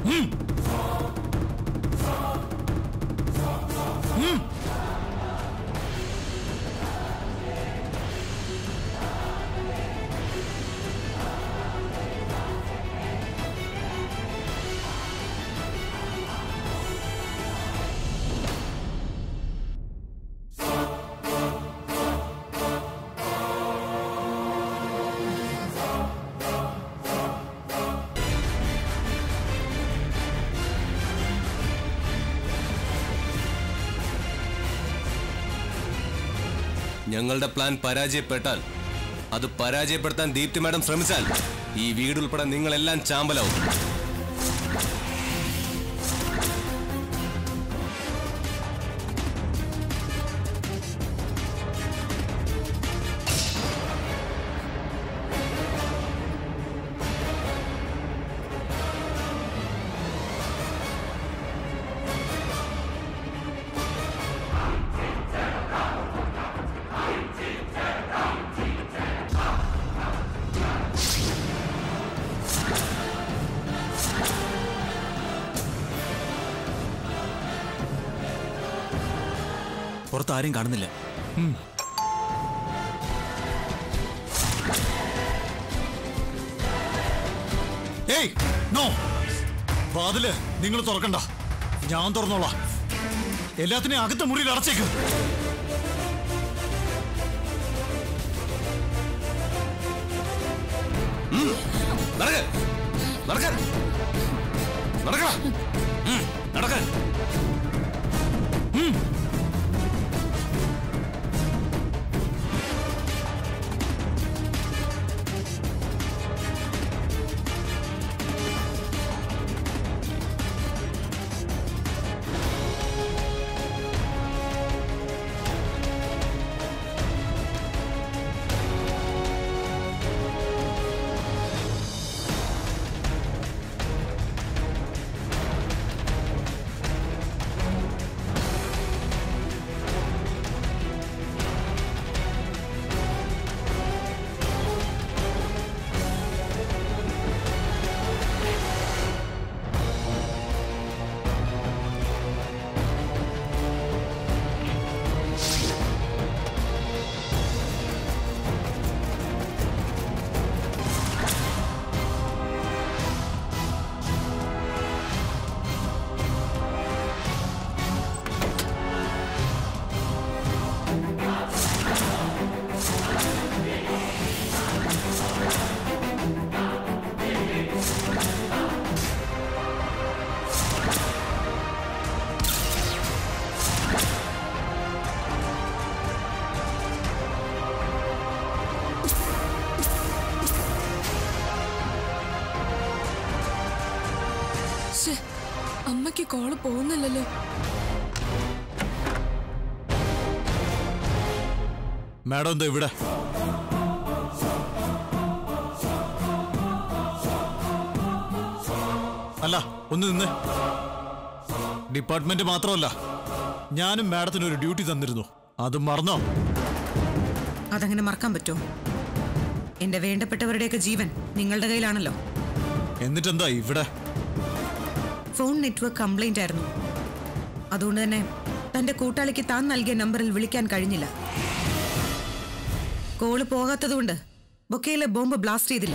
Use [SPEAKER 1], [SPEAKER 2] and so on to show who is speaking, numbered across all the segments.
[SPEAKER 1] ഞങ്ങളുടെ പ്ലാൻ പരാജയപ്പെട്ടാൽ അത് പരാജയപ്പെടുത്താൻ ദീപ്തി മാഡം ശ്രമിച്ചാൽ ഈ വീടുൾപ്പെടെ നിങ്ങളെല്ലാം ചാമ്പലാവും
[SPEAKER 2] പുറത്ത് ആരും കാണുന്നില്ല
[SPEAKER 3] ഏയ് നോ വാതില് നിങ്ങൾ തുറക്കണ്ട ഞാൻ തുറന്നോളാം എല്ലാത്തിനെയും അകത്തെ മുറിയിൽ അടച്ചേക്ക്
[SPEAKER 1] നടക്ക് നടക്ക് നടക്കടാ ഉം, നടക്ക്
[SPEAKER 4] ശ്ശേ, അമ്മയ്ക്ക് കോള് പോകുന്നില്ലല്ലോ
[SPEAKER 3] മാഡം എന്താ ഇവിടെ അല്ല ഒന്ന് നിന്ന് ഡിപ്പാർട്ട്മെന്റ് മാത്രമല്ല ഞാനും മാഡത്തിന് ഒരു ഡ്യൂട്ടി തന്നിരുന്നു അത് മറന്നോ
[SPEAKER 5] അതങ്ങനെ മറക്കാൻ പറ്റുമോ എന്റെ വേണ്ടപ്പെട്ടവരുടെയൊക്കെ ജീവൻ നിങ്ങളുടെ കയ്യിലാണല്ലോ
[SPEAKER 3] എന്നിട്ടെന്താ ഇവിടെ
[SPEAKER 5] ഫോൺ നെറ്റ്വർക്ക് കംപ്ലൈന്റ് ആയിരുന്നു അതുകൊണ്ട് തന്നെ തന്റെ കൂട്ടാളിക്ക് താൻ നൽകിയ നമ്പറിൽ വിളിക്കാൻ കഴിഞ്ഞില്ല കോള് പോകാത്തതുകൊണ്ട് ബൊക്കയിലെ ബോംബ് ബ്ലാസ്റ്റ് ചെയ്തില്ല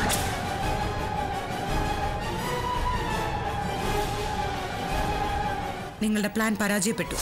[SPEAKER 5] നിങ്ങളുടെ പ്ലാൻ പരാജയപ്പെട്ടു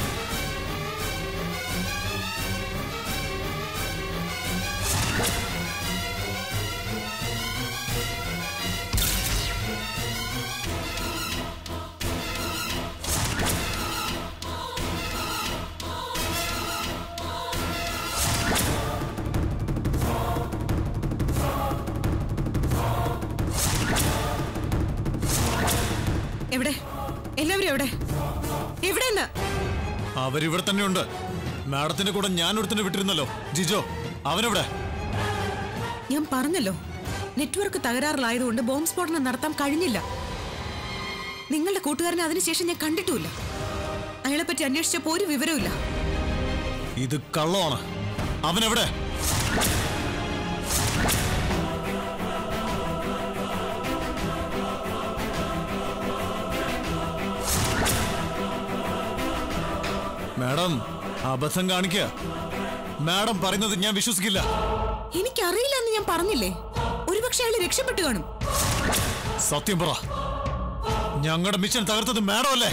[SPEAKER 5] എവിടെ എല്ലാവരും എവിടെ എവിടെയെന്ന്
[SPEAKER 3] അവരിവിടെ തന്നെയുണ്ട് മാഡത്തിന്റെ കൂടെ ഞാൻ ഒരുത്തന്നെ വിട്ടിരുന്നല്ലോ ജിജോ അവനെവിടെ
[SPEAKER 5] ഞാൻ പറഞ്ഞല്ലോ നെറ്റ്വർക്ക് തകരാറിലായതുകൊണ്ട് ബോംബ് സ്ഫോടനം നടത്താൻ കഴിഞ്ഞില്ല നിങ്ങളുടെ കൂട്ടുകാരനെ അതിനുശേഷം ഞാൻ കണ്ടിട്ടുമില്ല അയാളെ പറ്റി അന്വേഷിച്ചപ്പോൾ ഒരു വിവരവുമില്ല
[SPEAKER 3] ഇത് കള്ളമാണ് അവനെവിടെ മാഡം അബദ്ധം കാണിക്കുക മാഡം പറയുന്നത് ഞാൻ വിശ്വസിക്കില്ല
[SPEAKER 5] എനിക്കറിയില്ല എന്ന് ഞാൻ പറഞ്ഞില്ലേ ഒരുപക്ഷെ അയാൾ രക്ഷപ്പെട്ടു കാണും
[SPEAKER 3] സത്യം പറ ഞങ്ങളുടെ മിഷൻ തകർത്തത് മാഡം അല്ലേ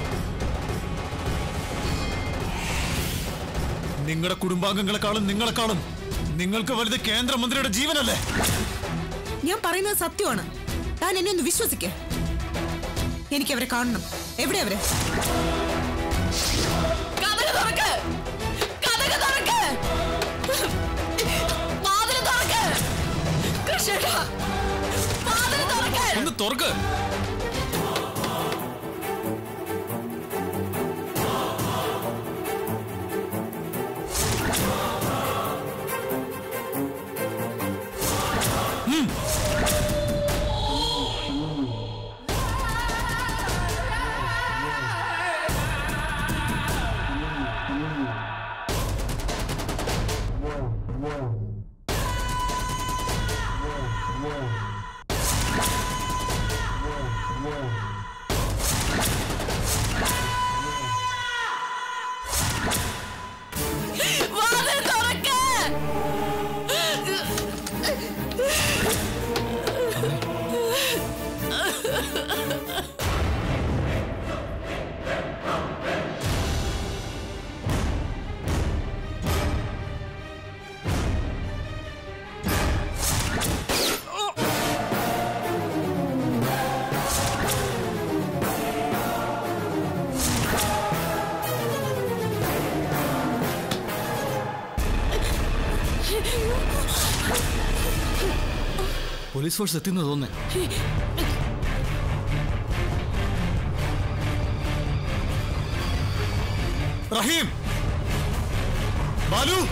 [SPEAKER 3] നിങ്ങളുടെ കുടുംബാംഗങ്ങളെക്കാളും നിങ്ങളെക്കാളും നിങ്ങൾക്ക് വലുത് കേന്ദ്രമന്ത്രിയുടെ ജീവനല്ലേ
[SPEAKER 5] ഞാൻ പറയുന്നത് സത്യമാണ് താൻ എന്നെ ഒന്ന് വിശ്വസിക്ക എനിക്ക് അവരെ കാണണം എവിടെ അവരെ
[SPEAKER 4] കഥക തുറക്ക് കഥക തുറക്ക് വാതില് തുറക്ക് കൃഷ്ണേട്ടാ വാതില് തുറക്ക്
[SPEAKER 1] ഒന്ന് തുറക്ക്
[SPEAKER 4] വാതില് തുറക്ക്
[SPEAKER 3] പോലീസ് ഫോഴ്സ് എത്തുന്നത് തോന്നേ റഹീം ബാലു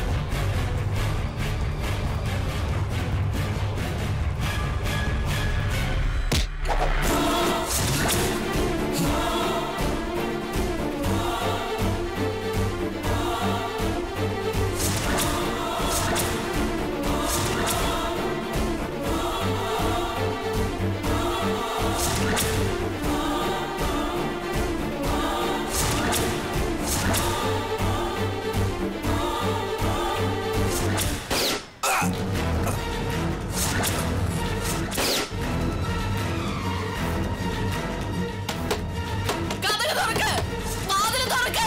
[SPEAKER 4] കഥക തുറക്ക് വാതില് തുറക്ക്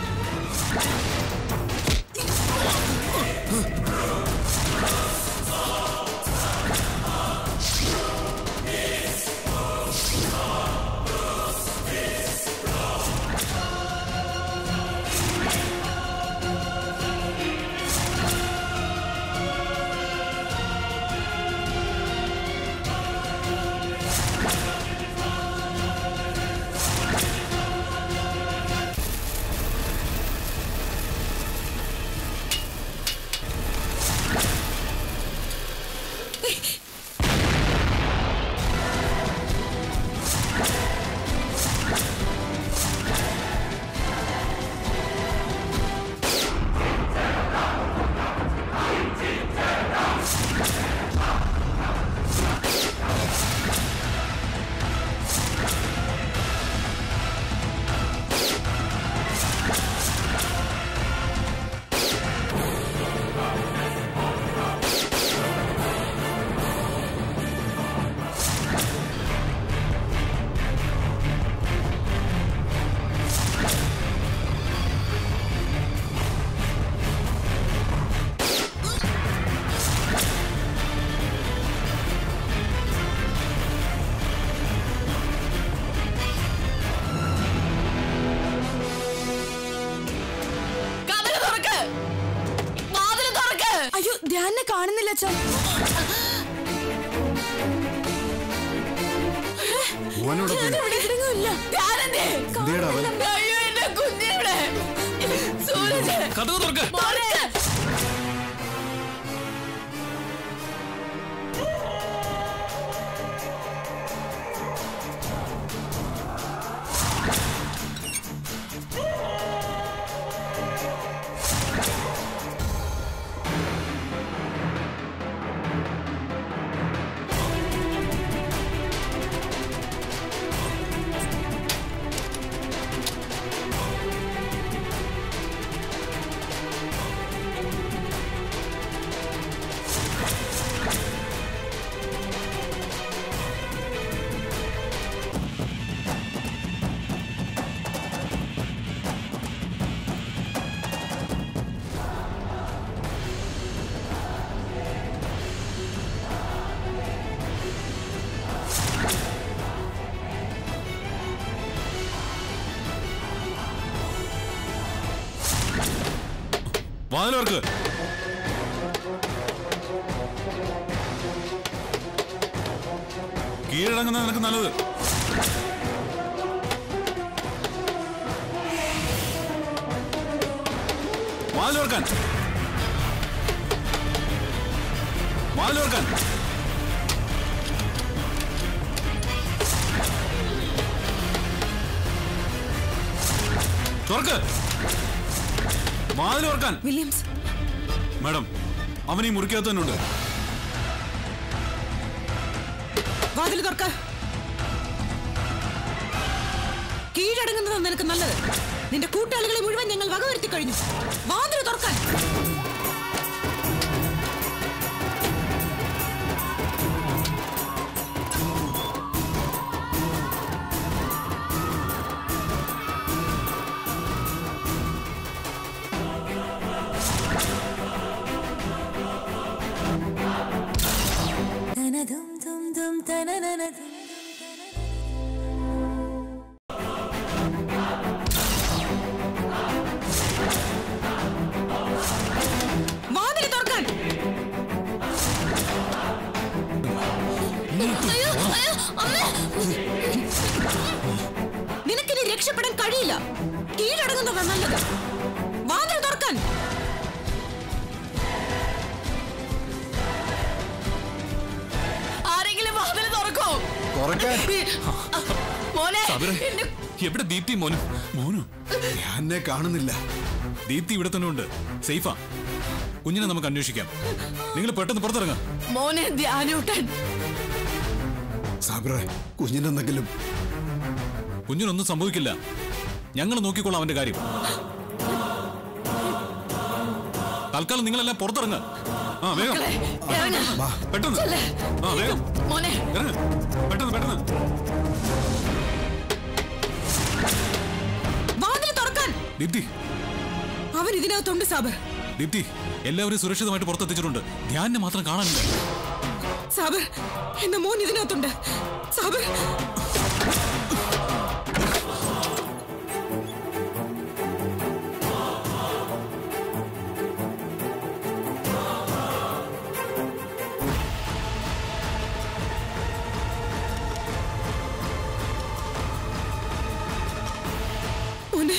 [SPEAKER 4] കഥക തുറക്ക് വാതില് തുറക്ക്
[SPEAKER 2] അയ്യോ ധ്യാനെ കാണുന്നില്ല അച്ഛാ
[SPEAKER 3] ഓനോട്
[SPEAKER 2] ഇവിടെ എവിടെയെങ്ങും
[SPEAKER 4] ധ്യാനന്റെ അയ്യോ എന്റെ കുഞ്ഞിവിടെ സൂരജ്
[SPEAKER 1] കഥക തുറക്ക്
[SPEAKER 4] തുറക്ക്
[SPEAKER 3] ആ വാതിലോർക്ക് കീഴടങ്ങുന്ന നിനക്ക് നല്ലത് വാതിലോർക്കാൻ വാതിലോർക്കാൻ തുറക്ക് വാതിലോർക്കാൻ
[SPEAKER 5] വില്യംസ്
[SPEAKER 3] മാഡം അവൻ ഈ മുറിക്കകത്ത് തന്നെ ഉണ്ട്
[SPEAKER 5] വാതിൽ തുറക്ക കീഴടങ്ങുന്നതാണ് നിനക്ക് നല്ലത് നിന്റെ കൂട്ടാളികളെ മുഴുവൻ ഞങ്ങൾ വകവരുത്തി കഴിഞ്ഞു വാതിൽ തുറക്കാൻ വാതിൽ തുറക്കാൻ നിനക്കിനി രക്ഷപ്പെടാൻ കഴിയില്ല കീഴടങ്ങുന്നതാണ് നല്ലത് വാതിൽ തുറക്കാൻ
[SPEAKER 4] ആരെങ്കിലും വാതിൽ തുറക്കൂ മോനെ എന്റെ
[SPEAKER 3] എവിടെ ദീപ്തി മോനും മോനു
[SPEAKER 6] ഞാൻ എന്നെ കാണുന്നില്ല
[SPEAKER 3] ദീപ്തി ഇവിടെ തന്നെ ഉണ്ട് സേഫാ കുഞ്ഞിനെ നമുക്ക് അന്വേഷിക്കാം നിങ്ങൾ പെട്ടെന്ന് പുറത്തിറങ്ങാം
[SPEAKER 4] മോനെ ധ്യാനൂട്ടൻ
[SPEAKER 6] സാബിറെ കുഞ്ഞിനെന്തെങ്കിലും
[SPEAKER 3] കുഞ്ഞിനൊന്നും സംഭവിക്കില്ല ഞങ്ങൾ നോക്കിക്കോളാം അവന്റെ കാര്യം തൽക്കാലം നിങ്ങളെല്ലാം പുറത്തിറങ്ങ ആ വേഗം
[SPEAKER 4] മക്കളെ, ഇറങ്ങ്.
[SPEAKER 3] പെട്ടെന്ന് ആ വേഗം
[SPEAKER 4] മോനെ
[SPEAKER 3] ഇറങ്ങ് പെട്ടെന്ന് പെട്ടെന്ന്
[SPEAKER 5] വാതിൽ തുറക്കാൻ
[SPEAKER 3] ദീപ്തി
[SPEAKER 5] അവൻ ഇതിനകത്തുണ്ട് സാബർ
[SPEAKER 3] ദീപ്തി എല്ലാവരും സുരക്ഷിതമായിട്ട് പുറത്തെത്തിച്ചിട്ടുണ്ട് ധ്യാനിനെ മാത്രം കാണാനില്ല
[SPEAKER 5] സാബർ എന്ന മോൻ ഇതിനകത്തുണ്ട് സാബർ മോനെ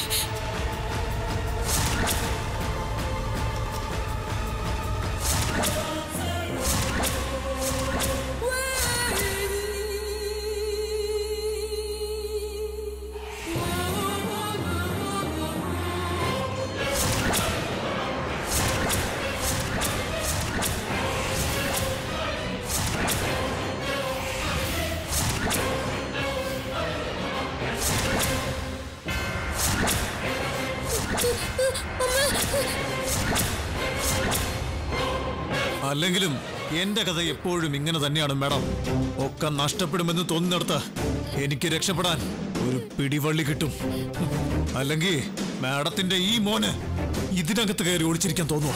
[SPEAKER 3] അല്ലെങ്കിലും എന്റെ കഥ എപ്പോഴും ഇങ്ങനെ തന്നെയാണ് മാഡം ഒക്കെ നഷ്ടപ്പെടുമെന്ന് തോന്നുന്നിടത്ത് എനിക്ക് രക്ഷപ്പെടാൻ ഒരു പിടിവള്ളി കിട്ടും അല്ലെങ്കിൽ മാഡത്തിന്റെ ഈ മോന് ഇതിനകത്ത് കയറി ഒളിച്ചിരിക്കാൻ തോന്നുന്നു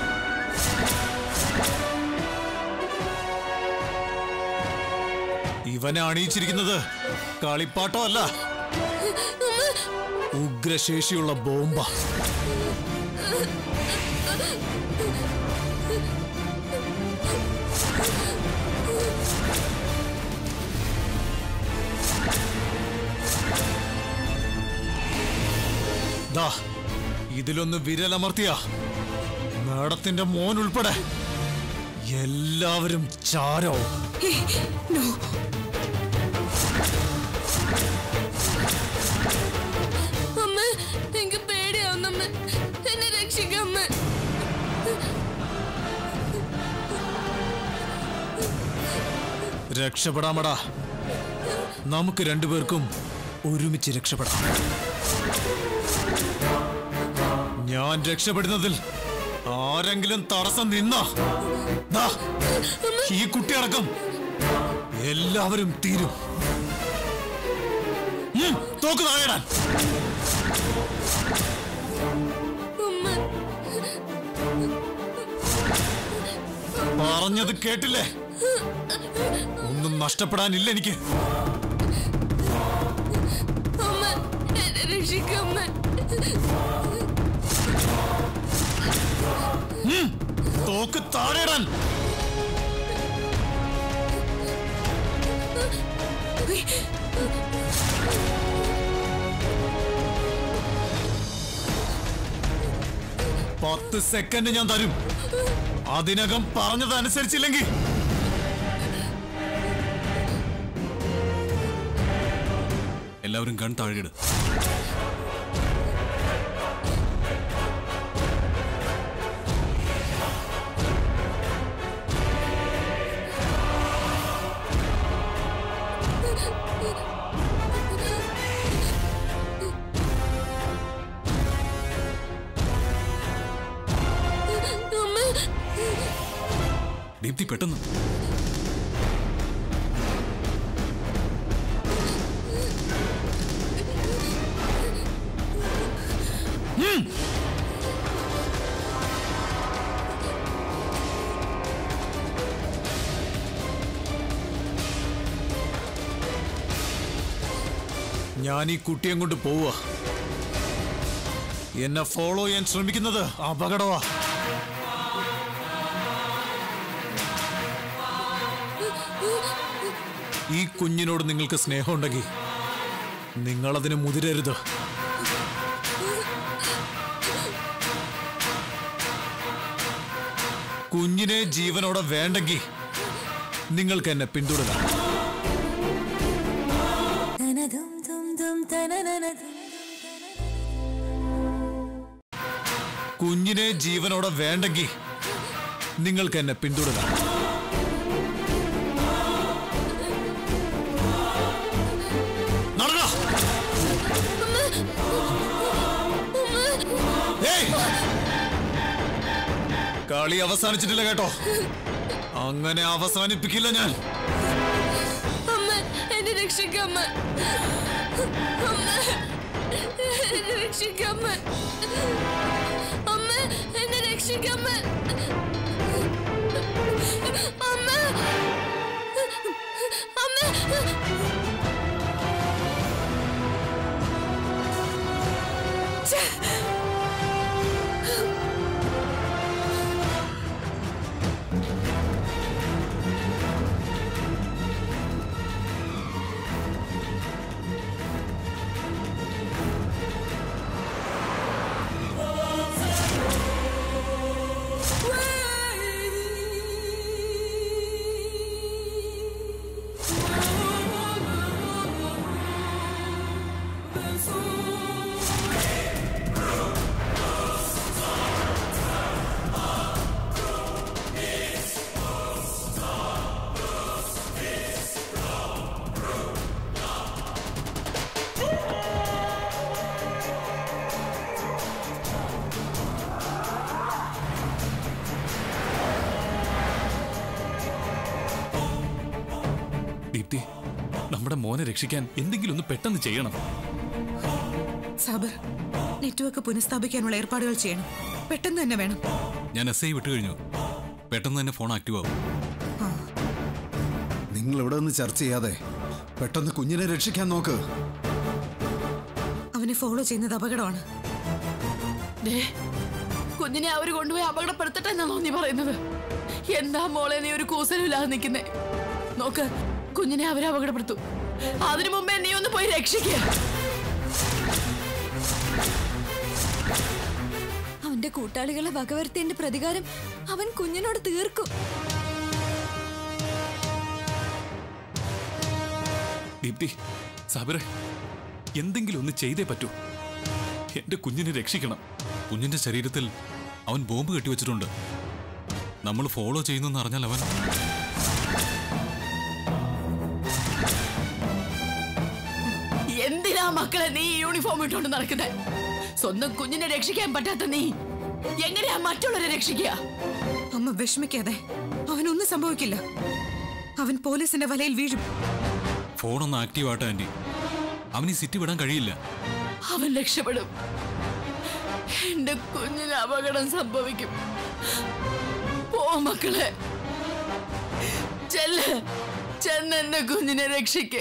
[SPEAKER 3] ഇവനെ അണിയിച്ചിരിക്കുന്നത് കളിപ്പാട്ടോ അല്ല ഉഗ്രശേഷിയുള്ള ബോംബ ദാ ഇതിലൊന്ന് വിരലമർത്തിയ മാഡത്തിന്റെ മോൻ ഉൾപ്പെടെ എല്ലാവരും ചാരോ
[SPEAKER 5] നോ
[SPEAKER 4] അമ്മ എനിക്ക് പേടിയാവുന്നമ്മ എന്നെ രക്ഷിക്കമ്മ
[SPEAKER 3] രക്ഷപ്പെടാമടാ നമുക്ക് രണ്ടുപേർക്കും ഒരുമിച്ച് രക്ഷപ്പെടാം ഞാൻ രക്ഷപ്പെടുന്നതിൽ ആരെങ്കിലും തടസ്സം നിന്നാ ദാ, ഈ കുട്ടിയടക്കം എല്ലാവരും തീരും ഉം, തോക്ക് താഴെടാൻ പറഞ്ഞത് കേട്ടില്ലേ ഒന്നും നഷ്ടപ്പെടാനില്ല എനിക്ക്
[SPEAKER 4] അമ്മ എന്നെ രക്ഷിക്കമ്മ
[SPEAKER 3] ഉം, തോക്ക് താഴെയിടാൻ പത്ത് സെക്കൻഡ് ഞാൻ തരും അതിനകം പറഞ്ഞതനുസരിച്ചില്ലെങ്കിൽ
[SPEAKER 1] എല്ലാവരും കൺ താഴെയിട്
[SPEAKER 4] അമ്മ
[SPEAKER 1] ദീപ്തി പെട്ടെന്ന്
[SPEAKER 3] ഞാൻ ഈ കുട്ടിയെ കൊണ്ട് പോവുക എന്നെ ഫോളോ ചെയ്യാൻ ശ്രമിക്കുന്നത് അപകടമാ ഈ കുഞ്ഞിനോട് നിങ്ങൾക്ക് സ്നേഹമുണ്ടെങ്കിൽ നിങ്ങളതിന് മുതിരരുത് കുഞ്ഞിനെ ജീവനോടെ വേണ്ടെങ്കിൽ നിങ്ങൾക്ക് എന്നെ പിന്തുടരാം കുഞ്ഞിനെ ജീവനോടെ വേണ്ടെങ്കിൽ നിങ്ങൾക്ക് എന്നെ പിന്തുടരാം നടന്നോ? ഏയ്! കളി അവസാനിച്ചിട്ടില്ല കേട്ടോ അങ്ങനെ അവസാനിപ്പിക്കില്ല ഞാൻ
[SPEAKER 4] അമ്മ എന്നെ രക്ഷിക്കമ്മ അമ്മ എന്നെ രക്ഷിക്കമ്മ അമ്മ എന്നെ രക്ഷിക്കമ്മ അമ്മ അമ്മ
[SPEAKER 1] ദീപ്തി നമ്മുടെ മോനെ രക്ഷിക്കാൻ എന്തെങ്കിലും ഒന്ന് പെട്ടെന്ന് ചെയ്യണം
[SPEAKER 5] സാബർ നെറ്റ്വർക്ക് പുനഃസ്ഥാപിക്കാനുള്ള ഏർപ്പാടുകൾ ചെയ്യണം പെട്ടെന്ന് തന്നെ വേണം
[SPEAKER 1] ഞാൻ എസ് ഐ വിട്ടു കഴിഞ്ഞു പെട്ടെന്ന് തന്നെ ഫോൺ ആക്റ്റീവ് ആവും
[SPEAKER 6] നിങ്ങൾ ഇവിടെ നിന്ന് ചർച്ച ചെയ്യാതെ പെട്ടെന്ന് കുഞ്ഞിനെ രക്ഷിക്കാൻ നോക്ക്
[SPEAKER 5] അവനെ ഫോളോ ചെയ്യുന്നത് അപകടമാണ്
[SPEAKER 4] ദേ, കുഞ്ഞിനെ അവര് കൊണ്ടുപോയി അപകടപ്പെടുത്തട്ടെ എന്നാണോ നീ പറയുന്നത് എന്താ മോളെ നീ ഒരു കൂസലില്ലാതെ നിൽക്കുന്നേ നോക്ക് കുഞ്ഞിനെ അവരെ അപകടപ്പെടുത്തും അതിനു മുമ്പേ നീ ഒന്ന് പോയി രക്ഷിക്കുക
[SPEAKER 2] അവന്റെ കൂട്ടാളികളെ വകവരുത്തിയതിന്റെ പ്രതികാരം അവൻ കുഞ്ഞിനോട് തീർക്കും
[SPEAKER 1] ദീപ്തി സാബിറെ എന്തെങ്കിലും ഒന്ന് ചെയ്തേ പറ്റൂ എന്റെ കുഞ്ഞിനെ രക്ഷിക്കണം കുഞ്ഞിന്റെ ശരീരത്തിൽ അവൻ ബോംബ് കെട്ടിവെച്ചിട്ടുണ്ട് നമ്മൾ ഫോളോ ചെയ്യുന്നെന്ന് അറിഞ്ഞാൽ അവൻ
[SPEAKER 4] എന്തിനാ മക്കളെ നീ ഈ യൂണിഫോം ഇട്ടുകൊണ്ട് നടക്കുന്നത് സ്വന്തം കുഞ്ഞിനെ രക്ഷിക്കാൻ പറ്റാത്ത നീ എങ്ങനെയാ മറ്റുള്ളവരെ രക്ഷിക്കുക
[SPEAKER 5] അമ്മ വിഷമിക്കാതെ അവനൊന്നും സംഭവിക്കില്ല അവൻ പോലീസിന്റെ വലയിൽ വീഴും
[SPEAKER 1] ഫോണൊന്ന് ആക്റ്റീവ് ആട്ടെ ആന്റി അവന് ഈ സിറ്റി വിടാൻ കഴിയില്ല
[SPEAKER 4] അവൻ രക്ഷപ്പെടും എന്റെ കുഞ്ഞിന് അപകടം സംഭവിക്കും പോ മക്കളെ ചെല്ല് ചെന്ന് എന്റെ കുഞ്ഞിനെ രക്ഷിക്ക്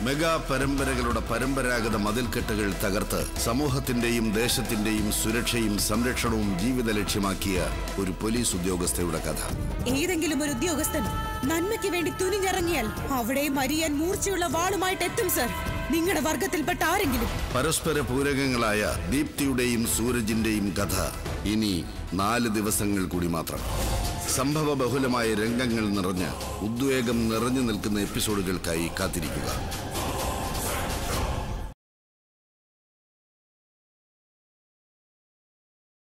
[SPEAKER 7] മെഗാ പരമ്പരകളുടെ പരമ്പരാഗത മതിൽക്കെട്ടുകൾ തകർത്ത് സമൂഹത്തിന്റെയും ദേശത്തിന്റെയും സുരക്ഷയും സംരക്ഷണവും ജീവിത ലക്ഷ്യമാക്കിയ ഒരു പോലീസ് ഉദ്യോഗസ്ഥയുടെ കഥ
[SPEAKER 5] ഏതെങ്കിലും ഒരു ഉദ്യോഗസ്ഥൻ നന്മയ്ക്ക് വേണ്ടി തുനിഞ്ഞിറങ്ങിയാൽ അവിടെ മരിയാൻ മൂർച്ചയുള്ള വാളുമായിട്ട് എത്തും സർ നിങ്ങളുടെ വർഗത്തിൽപ്പെട്ട ആരെങ്കിലും
[SPEAKER 7] പരസ്പര പൂരകങ്ങളായ ദീപ്തിയുടെയും സൂരജിന്റെയും കഥ ഇനി നാല് ദിവസങ്ങൾ കൂടി മാത്രം സംഭവ ബഹുലമായ രംഗങ്ങൾ നിറഞ്ഞ് ഉദ്വേഗം നിറഞ്ഞു നിൽക്കുന്ന എപ്പിസോഡുകൾക്കായി കാത്തിരിക്കുക